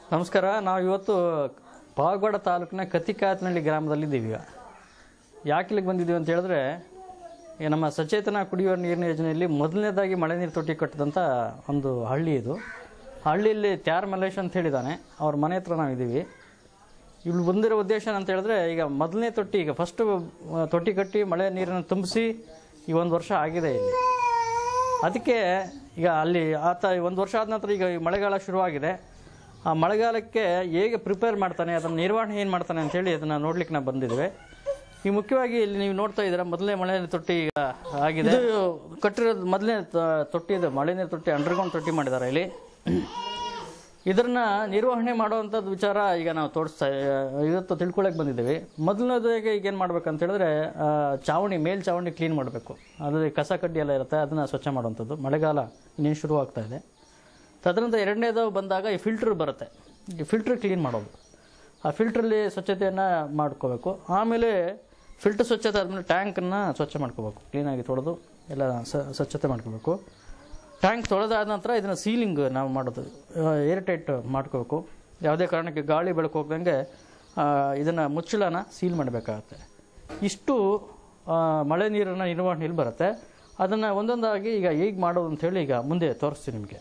ನಮಸ್ಕಾರ ನಾವು ಇವತ್ತು ಪಾವಗಡ ತಾಲೂಕಿನ ಕತ್ತಿಕಾತನಹಳ್ಳಿ ಗ್ರಾಮದಲ್ಲಿದ್ದೀವಿ ಈಗ ಯಾಕೆ ಇಲ್ಲಿಗೆ ಬಂದಿದ್ದೀವಿ ಅಂತ ಹೇಳಿದ್ರೆ ಈಗ ನಮ್ಮ ಸಚೇತನ ಕುಡಿಯುವ ನೀರಿನ ಯೋಜನೆಯಲ್ಲಿ ಮೊದಲನೇದಾಗಿ ಮಳೆ ನೀರು ತೊಟ್ಟಿ ಕಟ್ಟಿದಂಥ ಒಂದು ಹಳ್ಳಿ ಇದು ಹಳ್ಳಿಯಲ್ಲಿ ತ್ಯಾರ್ ಮಲ್ಲೇಶ್ ಅಂತ ಹೇಳಿದ್ದಾನೆ ಅವ್ರ ಮನೆ ಹತ್ರ ನಾವಿದ್ದೀವಿ ಇಲ್ಲಿ ಬಂದಿರೋ ಉದ್ದೇಶ ಅಂತ ಹೇಳಿದ್ರೆ ಈಗ ಮೊದಲನೇ ತೊಟ್ಟಿ ಈಗ ಫಸ್ಟು ತೊಟ್ಟಿ ಕಟ್ಟಿ ಮಳೆ ನೀರನ್ನು ತುಂಬಿಸಿ ಈ ಒಂದು ವರ್ಷ ಆಗಿದೆ ಇಲ್ಲಿ ಅದಕ್ಕೆ ಈಗ ಅಲ್ಲಿ ಆತ ಒಂದು ವರ್ಷ ಆದ ನಂತರ ಈಗ ಈ ಮಳೆಗಾಲ ಶುರುವಾಗಿದೆ ಆ ಮಳೆಗಾಲಕ್ಕೆ ಹೇಗೆ ಪ್ರಿಪೇರ್ ಮಾಡ್ತಾನೆ ಅದನ್ನು ನಿರ್ವಹಣೆ ಏನು ಮಾಡ್ತಾನೆ ಅಂತೇಳಿ ಅದನ್ನು ನೋಡ್ಲಿಕ್ಕೆ ನಾವು ಬಂದಿದ್ದೇವೆ ಈ ಮುಖ್ಯವಾಗಿ ಇಲ್ಲಿ ನೀವು ನೋಡ್ತಾ ಇದ್ದೀರಾ ಮೊದಲನೇ ಮಳೆ ನೀರು ತೊಟ್ಟಿ ಈಗ ಆಗಿದೆ ಇದು ಕಟ್ಟಿರೋದು ಮೊದಲನೇ ತ- ತೊಟ್ಟಿ ಇದೆ ಮಳೆ ನೀರು ತೊಟ್ಟಿ ಅಂಡರ್ಗ್ರೌಂಡ್ ತೊಟ್ಟಿ ಮಾಡಿದ್ದಾರೆ ಇಲ್ಲಿ ಇದನ್ನ ನಿರ್ವಹಣೆ ಮಾಡುವಂಥದ್ದು ವಿಚಾರ ಈಗ ನಾವು ತೋರಿಸ್ತಾ ಇವತ್ತು ತಿಳ್ಕೊಳಕ್ಕೆ ಬಂದಿದ್ದೀವಿ ಮೊದಲನೇದಾಗಿ ಈಗ ಏನು ಮಾಡ್ಬೇಕಂತ ಹೇಳಿದ್ರೆ ಆ, ಚಾವಣಿ ಮೇಲ್ ಚಾವಣಿ ಕ್ಲೀನ್ ಮಾಡಬೇಕು ಅದರಲ್ಲಿ ಕಸ ಕಡ್ಡಿ ಎಲ್ಲ ಇರುತ್ತೆ ಅದನ್ನು ಸ್ವಚ್ಛ ಮಾಡುವಂಥದ್ದು ಮಳೆಗಾಲ ಇನ್ನೇನು ಶುರು ಆಗ್ತಾ ಇದೆ ತದನಂತರ ಎರಡನೇದು ಬಂದಾಗ ಈ ಫಿಲ್ಟ್ರ್ ಬರುತ್ತೆ ಈ ಫಿಲ್ಟ್ರ್ ಕ್ಲೀನ್ ಮಾಡೋದು ಆ ಫಿಲ್ಟ್ರಲ್ಲಿ ಸ್ವಚ್ಛತೆಯನ್ನು ಮಾಡ್ಕೋಬೇಕು ಆಮೇಲೆ ಫಿಲ್ಟರ್ ಸ್ವಚ್ಛತೆ ಆದಮೇಲೆ ಟ್ಯಾಂಕನ್ನು ಸ್ವಚ್ಛ ಮಾಡ್ಕೋಬೇಕು ಕ್ಲೀನಾಗಿ ತೊಳೆದು ಎಲ್ಲ ಸ- ಸ್ವಚ್ಛತೆ ಮಾಡ್ಕೋಬೇಕು ಟ್ಯಾಂಕ್ ತೊಳೆದಾದ ನಂತರ ಇದನ್ನು ಸೀಲಿಂಗ್ ನಾವು ಮಾಡೋದು ಏರ್ ಟೈಟ್ ಮಾಡ್ಕೋಬೇಕು ಯಾವುದೇ ಕಾರಣಕ್ಕೆ ಗಾಳಿ ಬೆಳಕು ಹೋಗ್ದಂಗೆ ಇದನ್ನು ಮುಚ್ಚಳನ ಸೀಲ್ ಮಾಡಬೇಕಾಗತ್ತೆ ಇಷ್ಟು ಆ, ಮಳೆ ನೀರನ್ನು ನಿರ್ವಹಣೆಯಲ್ಲಿ ಬರುತ್ತೆ ಅದನ್ನು ಒಂದೊಂದಾಗಿ ಈಗ ಹೇಗೆ ಮಾಡೋದು ಅಂತ ಹೇಳಿ ಈಗ ಮುಂದೆ ತೋರಿಸ್ತೀನಿ ನಿಮಗೆ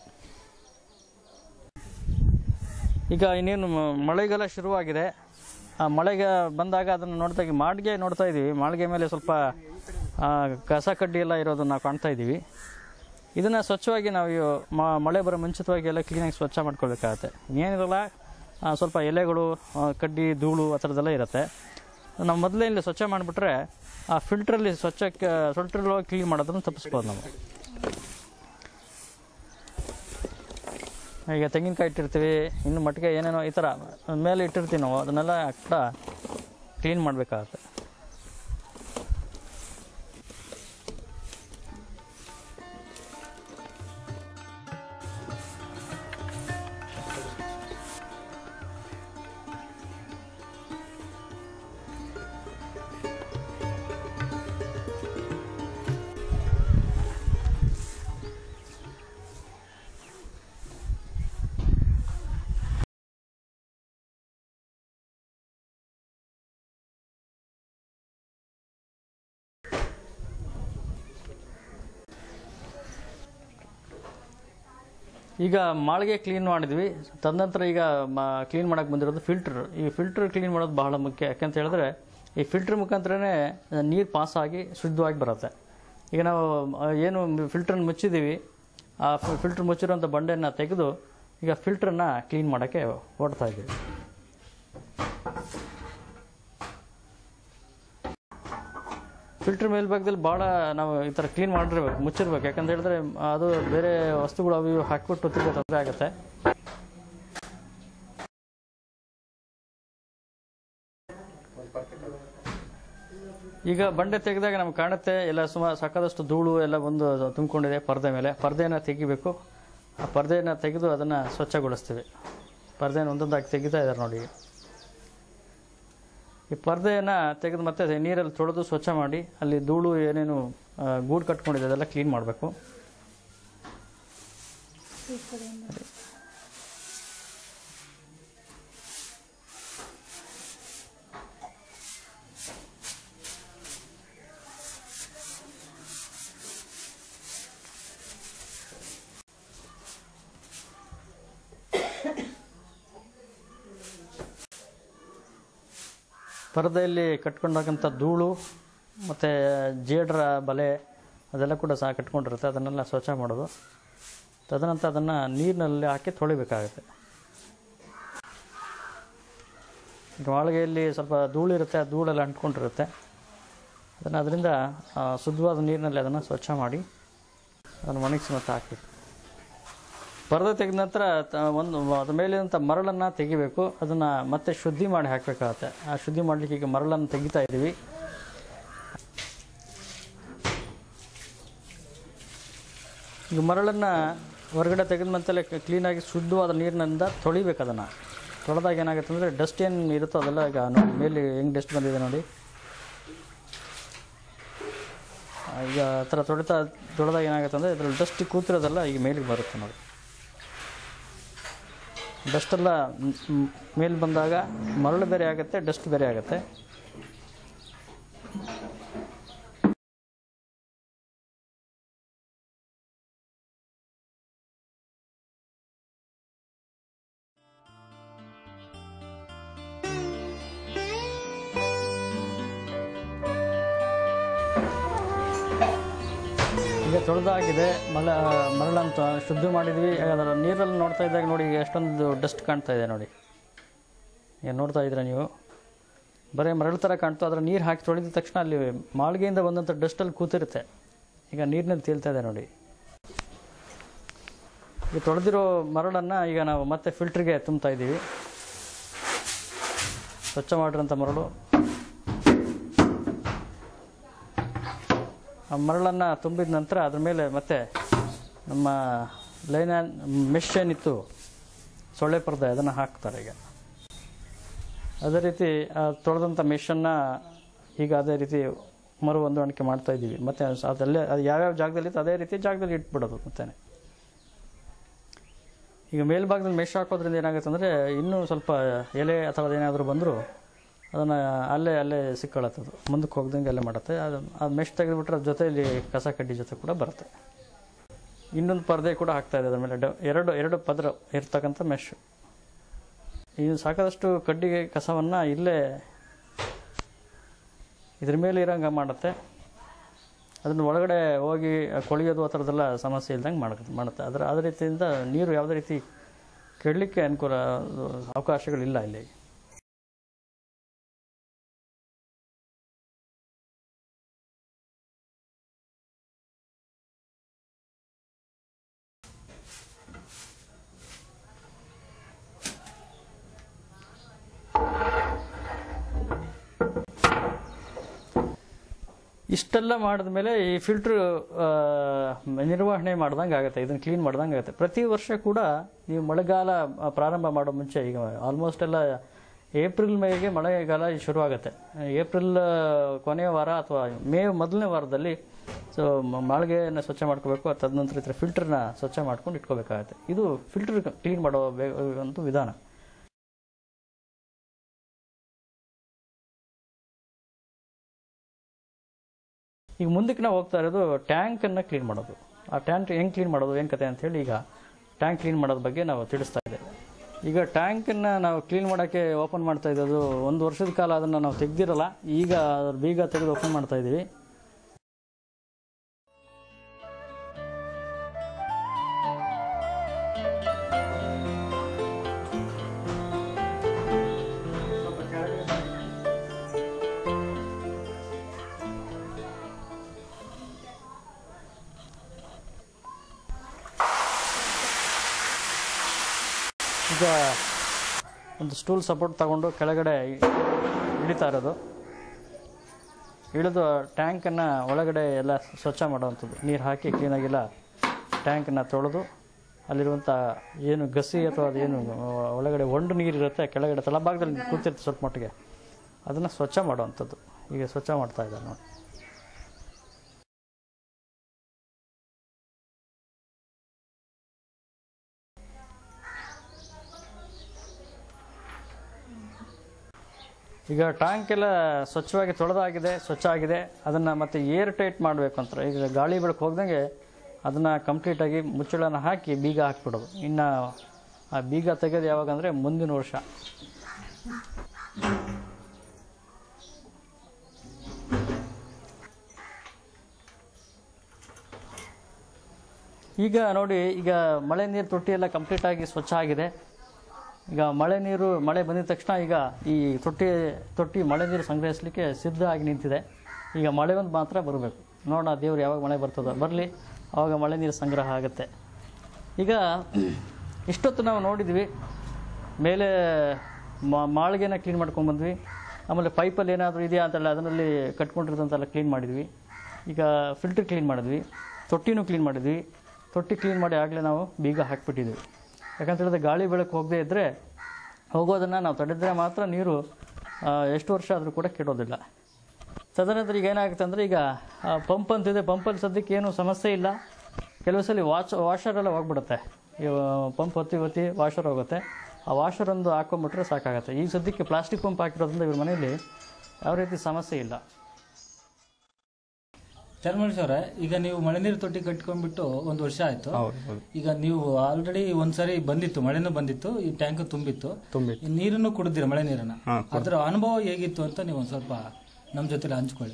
ಈಗ ಇನ್ನೇನು ಮ- ಮಳೆಗಾಲ ಶುರುವಾಗಿದೆ ಆ ಮಳೆಗೆ ಬಂದಾಗ ಅದನ್ನು ನೋಡ್ತಾ ಮಾಳಿಗೆ ನೋಡ್ತಾ ಇದ್ದೀವಿ ಮಾಳಿಗೆ ಮೇಲೆ ಸ್ವಲ್ಪ ಆ, ಕಸ ಕಡ್ಡಿ ಎಲ್ಲ ಇರೋದನ್ನು ನಾವು ಕಾಣ್ತಾ ಇದ್ದೀವಿ ಇದನ್ನು ಸ್ವಚ್ಛವಾಗಿ ನಾವು ಇವು ಮ- ಮಳೆ ಬರೋ ಮುಂಚಿತವಾಗಿ ಎಲ್ಲ ಕ್ಲೀನಾಗಿ ಸ್ವಚ್ಛ ಮಾಡ್ಕೊಳ್ಬೇಕಾಗತ್ತೆ ಏನಿರಲ್ಲ ಆ, ಸ್ವಲ್ಪ ಎಲೆಗಳು ಆ, ಕಡ್ಡಿ ಧೂಳು ಆ ಥರದ್ದೆಲ್ಲ ಇರುತ್ತೆ ನಾವು ಮೊದಲೇ ಇಲ್ಲಿ ಸ್ವಚ್ಛ ಮಾಡಿಬಿಟ್ರೆ ಆ ಫಿಲ್ಟ್ರಲ್ಲಿ ಸ್ವಚ್ಛಕ್ಕೆ ಫಿಲ್ಟ್ರಲ್ಲಿ ಹೋಗಿ ಕ್ಲೀನ್ ಮಾಡೋದನ್ನು ತಪ್ಪಿಸ್ಬೋದು ನಾವು ಈಗ ತೆಂಗಿನಕಾಯಿ ಇಟ್ಟಿರ್ತೀವಿ ಇನ್ನು ಮಟ್ಟಿಗೆ ಏನೇನೋ ಈ ಥರ ಮೇಲೆ ಇಟ್ಟಿರ್ತೀವಿ ನಾವು ಅದನ್ನೆಲ್ಲ ಕೂಡ ಕ್ಲೀನ್ ಮಾಡಬೇಕಾಗತ್ತೆ ಈಗ ಮಾಳಿಗೆ ಕ್ಲೀನ್ ಮಾಡಿದ್ವಿ ತದನಂತರ ಈಗ ಕ್ಲೀನ್ ಮಾಡಕ್ಕೆ ಬಂದಿರೋದು ಫಿಲ್ಟರ್ ಈ ಫಿಲ್ಟರ್ ಕ್ಲೀನ್ ಮಾಡೋದು ಬಹಳ ಮುಖ್ಯ ಯಾಕಂತ ಹೇಳಿದ್ರೆ ಈ ಫಿಲ್ಟರ್ ಮುಖಾಂತರನೇ ನೀರು ಪಾಸ್ ಆಗಿ ಶುದ್ಧವಾಗಿ ಬರುತ್ತೆ ಈಗ ನಾವು ಆ, ಏನು ಫಿಲ್ಟರ್ನ ಮುಚ್ಚಿದ್ದೀವಿ ಆ ಫಿಲ್ಟರ್ ಮುಚ್ಚಿರೋಂಥ ಬಂಡೆಯನ್ನು ತೆಗೆದು ಈಗ ಫಿಲ್ಟರ್ನ ಕ್ಲೀನ್ ಮಾಡೋಕ್ಕೆ ಓಡ್ತಾ ಇದ್ದೀವಿ ಫಿಲ್ಟರ್ ಮೇಲ್ಭಾಗದಲ್ಲಿ ಭಾಳ ನಾವು ಈ ಥರ ಕ್ಲೀನ್ ಮಾಡಿರ್ಬೇಕು ಮುಚ್ಚಿರ್ಬೇಕು ಯಾಕಂತ ಹೇಳಿದ್ರೆ ಅದು ಬೇರೆ ವಸ್ತುಗಳು ಅವು ಇವು ಹಾಕ್ಬಿಟ್ಟು ತಿರ್ಗಿ ತೊಂದರೆ ಆಗುತ್ತೆ ಈಗ ಬಂಡೆ ತೆಗೆದಾಗ ನಮ್ಗೆ ಕಾಣುತ್ತೆ ಎಲ್ಲ ಸುಮಾರು ಸಾಕಾದಷ್ಟು ಧೂಳು ಎಲ್ಲ ಬಂದು ತುಂಬಿಕೊಂಡಿದೆ ಪರದೆ ಮೇಲೆ ಪರ್ದೆಯನ್ನು ತೆಗಿಬೇಕು ಆ ಪರ್ದೆಯನ್ನು ತೆಗೆದು ಅದನ್ನು ಸ್ವಚ್ಛಗೊಳಿಸ್ತೀವಿ ಪರ್ದೆಯನ್ನು ಒಂದೊಂದಾಗಿ ತೆಗಿತಾ ಇದ್ದಾರೆ ನೋಡಿ ಈ ಪರ್ದೆಯನ್ನು ತೆಗೆದು ಮತ್ತೆ ನೀರಲ್ಲಿ ತೊಳೆದು ಸ್ವಚ್ಛ ಮಾಡಿ ಅಲ್ಲಿ ಧೂಳು ಏನೇನು ಆ, ಗೂಡು ಕಟ್ಕೊಂಡಿದೆ ಅದೆಲ್ಲ ಕ್ಲೀನ್ ಮಾಡಬೇಕು ಪರದೆಯಲ್ಲಿ ಕಟ್ಕೊಂಡಂಥ ಧೂಳು ಮತ್ತು ಜೇಡ್ರ ಬಲೆ ಅದೆಲ್ಲ ಕೂಡ ಸಹ ಕಟ್ಕೊಂಡಿರುತ್ತೆ ಅದನ್ನೆಲ್ಲ ಸ್ವಚ್ಛ ಮಾಡೋದು ತದನಂತರ ಅದನ್ನು ನೀರಿನಲ್ಲಿ ಹಾಕಿ ತೊಳಿಬೇಕಾಗುತ್ತೆ ಈಗ ಮಾಳಿಗೆಯಲ್ಲಿ ಸ್ವಲ್ಪ ಧೂಳಿರುತ್ತೆ ಆ ಧೂಳೆಲ್ಲ ಅಂಟ್ಕೊಂಡಿರುತ್ತೆ ಅದನ್ನು ಅದರಿಂದ ಆ, ಶುದ್ಧವಾದ ನೀರಿನಲ್ಲಿ ಅದನ್ನು ಸ್ವಚ್ಛ ಮಾಡಿ ಅದನ್ನು ಒಣಗಿಸಿ ಮತ್ತೆ ಹಾಕಬೇಕು ಪರದೆ ತೆಗೆದ ನಂತರ ತ- ಒಂದು ಅದ್ರ ಮೇಲಿನಂಥ ಮರಳನ್ನು ತೆಗಿಬೇಕು ಅದನ್ನು ಮತ್ತೆ ಶುದ್ಧಿ ಮಾಡಿ ಹಾಕಬೇಕಾಗತ್ತೆ ಆ ಶುದ್ಧಿ ಮಾಡಲಿಕ್ಕೆ ಈಗ ಮರಳನ್ನು ತೆಗಿತಾ ಇದ್ದೀವಿ ಈಗ ಮರಳನ್ನು ಹೊರಗಡೆ ತೆಗೆದ ಮೇಲೆ ಕ್ಲೀನಾಗಿ ಶುದ್ಧವಾದ ನೀರಿನಿಂದ ತೊಳಿಬೇಕು ಅದನ್ನು ತೊಳೆದಾಗ ಏನಾಗುತ್ತೆ ಅಂದರೆ ಡಸ್ಟ್ ಏನು ಇರುತ್ತೋ ಅದೆಲ್ಲ ಈಗ ನೋಡಿ ಮೇಲೆ ಹೆಂಗೆ ಡಸ್ಟ್ ಬಂದಿದೆ ನೋಡಿ ಆ, ಈಗ ಆ ಥರ ತೊಳಿತಾ ತೊಳೆದಾಗ ಏನಾಗುತ್ತೆ ಅಂದರೆ ಇದರಲ್ಲಿ ಡಸ್ಟ್ ಕೂತಿರೋದೆಲ್ಲ ಈಗ ಮೇಲಿಗೆ ಬರುತ್ತೆ ನೋಡಿ ಡಸ್ಟೆಲ್ಲ ಮೇಲೆ ಬಂದಾಗ ಮರಳು ಬೇರೆ ಆಗುತ್ತೆ ಡಸ್ಟ್ ಬೇರೆ ಆಗುತ್ತೆ ಈಗ ತೊಳೆದಾಗಿದೆ ಮಲ ಮರಳಂತ ಶುದ್ಧ ಮಾಡಿದ್ವಿ ಅದರ ನೀರಲ್ಲಿ ನೋಡ್ತಾ ಇದ್ದಾಗ ನೋಡಿ ಈಗ ಎಷ್ಟೊಂದು ಡಸ್ಟ್ ಕಾಣ್ತಾ ಇದೆ ನೋಡಿ ಈಗ ನೋಡ್ತಾ ಇದ್ದೀರಾ ನೀವು ಬರೀ ಮರಳು ಥರ ಕಾಣ್ತು ಅದರ ನೀರು ಹಾಕಿ ತೊಳೆದ ತಕ್ಷಣ ಅಲ್ಲಿ ಮಾಳಿಗೆಯಿಂದ ಬಂದಂಥ ಡಸ್ಟಲ್ಲಿ ಕೂತಿರುತ್ತೆ ಈಗ ನೀರಿನಲ್ಲಿ ತೇಲ್ತಾ ಇದೆ ನೋಡಿ ಈಗ ತೊಳೆದಿರೋ ಮರಳನ್ನು ಈಗ ನಾವು ಮತ್ತೆ ಫಿಲ್ಟ್ರಿಗೆ ತುಂಬ್ತಾ ಇದ್ದೀವಿ ಸ್ವಚ್ಛ ಮಾಡಿರೋಂಥ ಮರಳು ಆ ಮರಳನ್ನು ತುಂಬಿದ ನಂತರ ಅದ್ರ ಮೇಲೆ ಮತ್ತೆ ನಮ್ಮ ಲೈನ್ ಮೆಶ್ ಏನಿತ್ತು ಸೊಳ್ಳೆ ಪರ್ದೆ ಅದನ್ನು ಹಾಕ್ತಾರೆ ಈಗ ಅದೇ ರೀತಿ ಆ ತೊಳೆದಂಥ ಮೆಷನ್ನು ಈಗ ಅದೇ ರೀತಿ ಮರು ಹೊಂದಾಣಿಕೆ ಮಾಡ್ತಾ ಇದ್ದೀವಿ ಮತ್ತೆ ಅದಲ್ಲೇ ಅದು ಯಾವ್ಯಾವ ಜಾಗದಲ್ಲಿ ಇತ್ತು ಅದೇ ರೀತಿ ಜಾಗದಲ್ಲಿ ಇಟ್ಬಿಡೋದು ಮತ್ತೆ ಈಗ ಮೇಲ್ಭಾಗದಲ್ಲಿ ಮೆಶ್ ಹಾಕೋದ್ರಿಂದ ಏನಾಗುತ್ತೆ ಅಂದರೆ ಇನ್ನೂ ಸ್ವಲ್ಪ ಎಲೆ ಅಥವಾ ಏನಾದರೂ ಬಂದರೂ ಅದನ್ನು ಅಲ್ಲೇ ಅಲ್ಲೇ ಸಿಕ್ಕೊಳ್ಳುತ್ತದು ಮುಂದಕ್ಕೆ ಹೋಗ್ದಂಗೆ ಅಲ್ಲೇ ಮಾಡುತ್ತೆ ಅದು ಆ ಮೆಶ್ ತೆಗೆದುಬಿಟ್ರೆ ಅದ್ರ ಜೊತೆಯಲ್ಲಿ ಕಸ ಕಡ್ಡಿ ಜೊತೆ ಕೂಡ ಬರುತ್ತೆ ಇನ್ನೊಂದು ಪರದೆ ಕೂಡ ಹಾಕ್ತಾ ಇದೆ ಅದ್ರ ಮೇಲೆ ಡ ಎರಡು ಎರಡು ಪದರ ಇರ್ತಕ್ಕಂಥ ಮೆಶ್ ಇದು ಸಾಕಾದಷ್ಟು ಕಡ್ಡಿಗೆ ಕಸವನ್ನು ಇಲ್ಲೇ ಇದ್ರ ಮೇಲೆ ಇರೋಂಗೆ ಮಾಡುತ್ತೆ ಅದನ್ನು ಒಳಗಡೆ ಹೋಗಿ ಕೊಳೆಯೋದು ಆ ಥರದ್ದೆಲ್ಲ ಸಮಸ್ಯೆ ಇಲ್ದಂಗೆ ಮಾಡುತ್ತೆ ಮಾಡುತ್ತೆ ಅದರ ಅದೇ ರೀತಿಯಿಂದ ನೀರು ಯಾವುದೇ ರೀತಿ ಕೆಡಲಿಕ್ಕೆ ಅನುಕೂಲ ಅವಕಾಶಗಳಿಲ್ಲ ಇಲ್ಲಿ ಇಷ್ಟೆಲ್ಲ ಮಾಡಿದ ಮೇಲೆ ಈ ಫಿಲ್ಟ್ರ್ ನಿರ್ವಹಣೆ ಮಾಡ್ದಂಗೆ ಆಗುತ್ತೆ ಇದನ್ನು ಕ್ಲೀನ್ ಮಾಡ್ದಂಗೆ ಆಗುತ್ತೆ ಪ್ರತಿ ವರ್ಷ ಕೂಡ ನೀವು ಮಳೆಗಾಲ ಆ, ಪ್ರಾರಂಭ ಮಾಡೋ ಮುಂಚೆ ಈಗ ಆಲ್ಮೋಸ್ಟ್ ಎಲ್ಲ ಏಪ್ರಿಲ್ ಮೇಗೆ ಮಳೆಗಾಲ ಶುರು ಆಗುತ್ತೆ ಏಪ್ರಿಲ್ ಆ, ಕೊನೆಯ ವಾರ ಅಥವಾ ಮೇ ಮೊದಲನೇ ವಾರದಲ್ಲಿ ಸೊ ಮಾಳಿಗೆಯನ್ನು ಸ್ವಚ್ಛ ಮಾಡ್ಕೋಬೇಕು ತದನಂತರ ಈ ಥರ ಫಿಲ್ಟರ್ನ ಸ್ವಚ್ಛ ಮಾಡ್ಕೊಂಡು ಇಟ್ಕೋಬೇಕಾಗತ್ತೆ ಇದು ಫಿಲ್ಟರ್ ಕ್ಲೀನ್ ಮಾಡೋ ಬೇ- ಒಂದು ವಿಧಾನ ಈಗ ಮುಂದಕ್ಕೆ ನಾವು ಹೋಗ್ತಾ ಇರೋದು ಟ್ಯಾಂಕನ್ನು ಕ್ಲೀನ್ ಮಾಡೋದು ಆ ಟ್ಯಾಂಕ್ ಹೆಂಗೆ ಕ್ಲೀನ್ ಮಾಡೋದು ಏನು ಕತೆ ಅಂತೇಳಿ ಈಗ ಟ್ಯಾಂಕ್ ಕ್ಲೀನ್ ಮಾಡೋದ್ರ ಬಗ್ಗೆ ನಾವು ತಿಳಿಸ್ತಾ ಇದ್ದೇವೆ ಈಗ ಟ್ಯಾಂಕನ್ನು ನಾವು ಕ್ಲೀನ್ ಮಾಡೋಕ್ಕೆ ಓಪನ್ ಮಾಡ್ತಾ ಇದ್ದದ್ದು ಒಂದು ವರ್ಷದ ಕಾಲ ಅದನ್ನು ನಾವು ತೆಗ್ದಿರಲ್ಲ ಈಗ ಅದ್ರ ಬೀಗ ತೆಗೆದು ಓಪನ್ ಮಾಡ್ತಾ ಇದ್ದೀವಿ ಈಗ ಒಂದು ಸ್ಟೂಲ್ ಸಪೋರ್ಟ್ ತಗೊಂಡು ಕೆಳಗಡೆ ಇಳಿತಾ ಇರೋದು ಇಳಿದು ಟ್ಯಾಂಕನ್ನು ಒಳಗಡೆ ಎಲ್ಲ ಸ್ವಚ್ಛ ಮಾಡುವಂಥದ್ದು ನೀರು ಹಾಕಿ ಕ್ಲೀನಾಗೆಲ್ಲ ಟ್ಯಾಂಕನ್ನು ತೊಳೆದು ಅಲ್ಲಿರುವಂಥ ಏನು ಗಸಿ ಅಥವಾ ಅದೇನು ಒಳಗಡೆ ಒಂಡು ನೀರಿರುತ್ತೆ ಕೆಳಗಡೆ ತಳಭಾಗದಲ್ಲಿ ಕೂತಿರುತ್ತೆ ಸ್ವಲ್ಪ ಮಟ್ಟಿಗೆ ಅದನ್ನು ಸ್ವಚ್ಛ ಮಾಡುವಂಥದ್ದು ಈಗ ಸ್ವಚ್ಛ ಮಾಡ್ತಾ ಇದ್ದಾರೆ ನೋಡಿ ಈಗ ಟ್ಯಾಂಕ್ ಎಲ್ಲ ಸ್ವಚ್ಛವಾಗಿ ತೊಳೆದಾಗಿದೆ ಸ್ವಚ್ಛ ಆಗಿದೆ ಅದನ್ನು ಮತ್ತೆ ಏರ್ ಟೈಟ್ ಮಾಡಬೇಕು ಅಂತ ಈಗ ಗಾಳಿ ಬೆಳಕು ಹೋಗ್ದಂಗೆ ಅದನ್ನು ಕಂಪ್ಲೀಟಾಗಿ ಮುಚ್ಚಳನ ಹಾಕಿ ಬೀಗ ಹಾಕ್ಬಿಡೋದು ಇನ್ನು ಆ ಬೀಗ ತೆಗೆದು ಯಾವಾಗ ಅಂದರೆ ಮುಂದಿನ ವರ್ಷ ಈಗ ನೋಡಿ ಈಗ ಮಳೆ ನೀರು ತೊಟ್ಟಿ ಎಲ್ಲ ಕಂಪ್ಲೀಟಾಗಿ ಸ್ವಚ್ಛ ಆಗಿದೆ ಈಗ ಮಳೆ ನೀರು ಮಳೆ ಬಂದಿದ ತಕ್ಷಣ ಈಗ ಈ ತೊಟ್ಟಿ ತೊಟ್ಟಿ ಮಳೆ ನೀರು ಸಂಗ್ರಹಿಸಲಿಕ್ಕೆ ಸಿದ್ಧ ಆಗಿ ನಿಂತಿದೆ ಈಗ ಮಳೆ ಒಂದು ಮಾತ್ರ ಬರಬೇಕು ನೋಡೋಣ ದೇವ್ರು ಯಾವಾಗ ಮಳೆ ಬರ್ತದೋ ಬರಲಿ ಆವಾಗ ಮಳೆ ನೀರು ಸಂಗ್ರಹ ಆಗುತ್ತೆ ಈಗ ಇಷ್ಟೊತ್ತು ನಾವು ನೋಡಿದ್ವಿ ಮೇಲೆ ಮಾ- ಮಾಳಿಗೆನ ಕ್ಲೀನ್ ಮಾಡ್ಕೊಂಡ್ಬಂದ್ವಿ ಆಮೇಲೆ ಪೈಪಲ್ಲಿ ಏನಾದರೂ ಇದೆಯಾ ಅಂತಲ್ಲ ಅದರಲ್ಲಿ ಕಟ್ಕೊಂಡಿರೋದಂತೆಲ್ಲ ಕ್ಲೀನ್ ಮಾಡಿದ್ವಿ ಈಗ ಫಿಲ್ಟರ್ ಕ್ಲೀನ್ ಮಾಡಿದ್ವಿ ತೊಟ್ಟಿನೂ ಕ್ಲೀನ್ ಮಾಡಿದ್ವಿ ತೊಟ್ಟಿ ಕ್ಲೀನ್ ಮಾಡಿ ಆಗಲೇ ನಾವು ಬೀಗ ಹಾಕ್ಬಿಟ್ಟಿದ್ವಿ ಯಾಕಂತ ಹೇಳಿದ್ರೆ ಗಾಳಿ ಬೆಳಕು ಹೋಗದೇ ಇದ್ದರೆ ಹೋಗೋದನ್ನು ನಾವು ತಡೆದ್ರೆ ಮಾತ್ರ ನೀರು ಆ, ಎಷ್ಟು ವರ್ಷ ಆದರೂ ಕೂಡ ಕೆಡೋದಿಲ್ಲ ತದನಂತರ ಈಗ ಏನಾಗುತ್ತೆ ಅಂದರೆ ಈಗ ಪಂಪ್ ಅಂತಿದೆ ಪಂಪಲ್ಲಿ ಸದ್ಯಕ್ಕೆ ಏನೂ ಸಮಸ್ಯೆ ಇಲ್ಲ ಕೆಲವು ಸಲ ವಾಚ್ ವಾಷರೆಲ್ಲ ಹೋಗ್ಬಿಡುತ್ತೆ ಪಂಪ್ ಒತ್ತಿ ಒತ್ತಿ ವಾಷರ್ ಹೋಗುತ್ತೆ ಆ ವಾಷರ್ ಒಂದು ಹಾಕೊಂಬಿಟ್ರೆ ಸಾಕಾಗತ್ತೆ ಈಗ ಸದ್ಯಕ್ಕೆ ಪ್ಲಾಸ್ಟಿಕ್ ಪಂಪ್ ಹಾಕಿರೋದ್ರಿಂದ ಇವ್ರ ಮನೆಯಲ್ಲಿ ಯಾವ ರೀತಿ ಸಮಸ್ಯೆ ಇಲ್ಲ ಚರ್ಮೇಶ್ ಅವರೇ ಈಗ ನೀವು ಮಳೆ ನೀರು ತೊಟ್ಟಿ ಕಟ್ಕೊಂಡ್ಬಿಟ್ಟು ಒಂದು ವರ್ಷ ಆಯ್ತು ಹೌದು ಹೌದು ಈಗ ನೀವು ಆಲ್ರೆಡಿ ಒಂದ್ಸರಿ ಬಂದಿತ್ತು ಮಳೆನೂ ಬಂದಿತ್ತು ಈ ಟ್ಯಾಂಕ್ ತುಂಬಿತ್ತು ತುಂಬಿತ್ತು. ಈ ನೀರನ್ನು ಕುಡಿದಿರ ಮಳೆ ನೀರನ್ನ ಹಾ, ಅದರ ಅನುಭವ ಹೇಗಿತ್ತು ಅಂತ ನೀವು ಒಂದ್ ಸ್ವಲ್ಪ ನಮ್ಮ ಜೊತೆಲಿ ಹಂಚ್ಕೊಳ್ಳಿ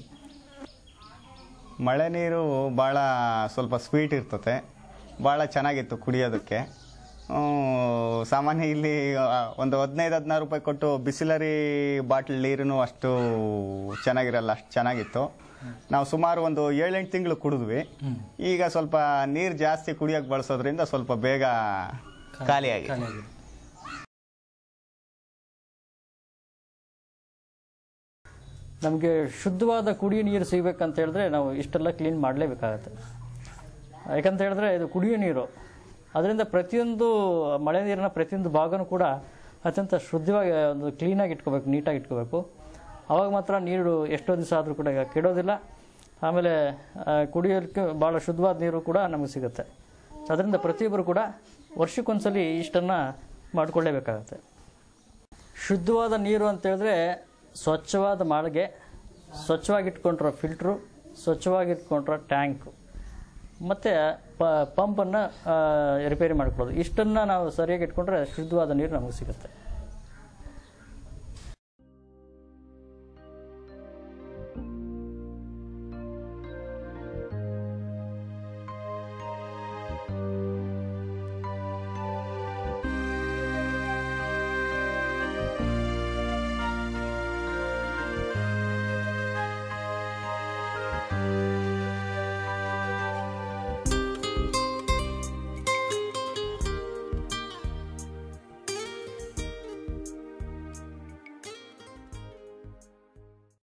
ಮಳೆ ನೀರು ಭಾಳ ಸ್ವಲ್ಪ ಸ್ವೀಟ್ ಇರ್ತತೆ ಭಾಳ ಚೆನ್ನಾಗಿತ್ತು ಕುಡಿಯೋದಕ್ಕೆ ಹ್ಮ್, ಸಾಮಾನ್ಯ ಇಲ್ಲಿ ಆ, ಒಂದು ಹದಿನೈದು ಹದಿನಾರು ರೂಪಾಯಿ ಕೊಟ್ಟು ಬಿಸಿಲರಿ ಬಾಟ್ಲ್ ನೀರು ಅಷ್ಟು ಚೆನ್ನಾಗಿರಲ್ಲ ಅಷ್ಟು ಚೆನ್ನಾಗಿತ್ತು ನಾವು ಸುಮಾರು ಒಂದು ಏಳೆಂಟು ತಿಂಗಳು ಕುಡಿದ್ವಿ ಹ್ಮ್ ಈಗ ಸ್ವಲ್ಪ ನೀರು ಜಾಸ್ತಿ ಕುಡಿಯೋಕೆ ಬಳಸೋದ್ರಿಂದ ಸ್ವಲ್ಪ ಬೇಗ ಖಾಲಿಯಾಗಿದೆ ಖಾಲಿಯಾಗಿದೆ ನಮಗೆ ಶುದ್ಧವಾದ ಕುಡಿಯೋ ನೀರು ಸಿಗಬೇಕಂತ ಹೇಳಿದ್ರೆ ನಾವು ಇಷ್ಟೆಲ್ಲ ಕ್ಲೀನ್ ಮಾಡಲೇಬೇಕಾಗತ್ತೆ ಯಾಕಂತ ಹೇಳಿದ್ರೆ ಇದು ಕುಡಿಯೋ ನೀರು ಅದರಿಂದ ಪ್ರತಿಯೊಂದು ಮಳೆ ನೀರಿನ ಪ್ರತಿಯೊಂದು ಭಾಗನೂ ಕೂಡ ಅತ್ಯಂತ ಶುದ್ಧವಾಗಿ ಒಂದು ಕ್ಲೀನಾಗಿ ಇಟ್ಕೋಬೇಕು ನೀಟಾಗಿ ಇಟ್ಕೋಬೇಕು ಅವಾಗ ಮಾತ್ರ ನೀರು ಎಷ್ಟೋ ದಿವಸ ಆದರೂ ಕೂಡ ಕೆಡೋದಿಲ್ಲ ಆಮೇಲೆ ಆ, ಕುಡಿಯೋದಕ್ಕೆ ಭಾಳ ಶುದ್ಧವಾದ ನೀರು ಕೂಡ ನಮಗೆ ಸಿಗುತ್ತೆ ಅದರಿಂದ ಪ್ರತಿಯೊಬ್ಬರು ಕೂಡ ವರ್ಷಕ್ಕೊಂದ್ಸಲಿ ಇಷ್ಟನ್ನು ಮಾಡಿಕೊಳ್ಳೇಬೇಕಾಗತ್ತೆ ಶುದ್ಧವಾದ ನೀರು ಅಂತ ಹೇಳಿದ್ರೆ ಸ್ವಚ್ಛವಾದ ಮಾಳಿಗೆ ಸ್ವಚ್ಛವಾಗಿಟ್ಕೊಂಡಿರೋ ಫಿಲ್ಟ್ರು ಸ್ವಚ್ಛವಾಗಿಟ್ಕೊಂಡಿರೋ ಟ್ಯಾಂಕು ಮತ್ತು ಪಂಪನ್ನು ರಿಪೇರಿ ಮಾಡ್ಕೊಳ್ಳೋದು ಇಷ್ಟನ್ನು ನಾವು ಸರಿಯಾಗಿ ಇಟ್ಕೊಂಡ್ರೆ ಶುದ್ಧವಾದ ನೀರು ನಮಗೆ ಸಿಗುತ್ತೆ